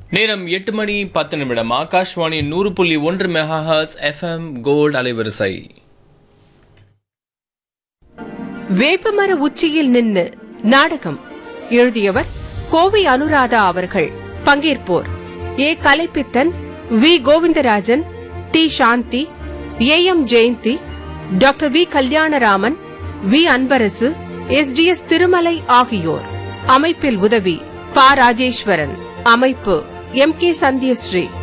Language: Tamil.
நேரம் எட்டு மணி பத்து நிமிடம் ஆகாஷ்வாணி நூறு புள்ளி ஒன்று மெகா ஹர்ட்ஸ் எஃப்எம் கோல்ட் அலைவரிசை வேப்பமர உச்சியில் நின்னு நாடகம் எழுதியவர் கோவை அனுராதா அவர்கள் பங்கேற்போர் A Kalaipithan V Govindarajan D Shanthi A M Jayanthi doctor V Kalyanaraman V Anbarasu S D S Thirumalai ஆகியோர் அமைப்பில் உதவி பா ராஜேஸ்வரன் அமைப்பு எம் கே சந்தியஸ்ரீ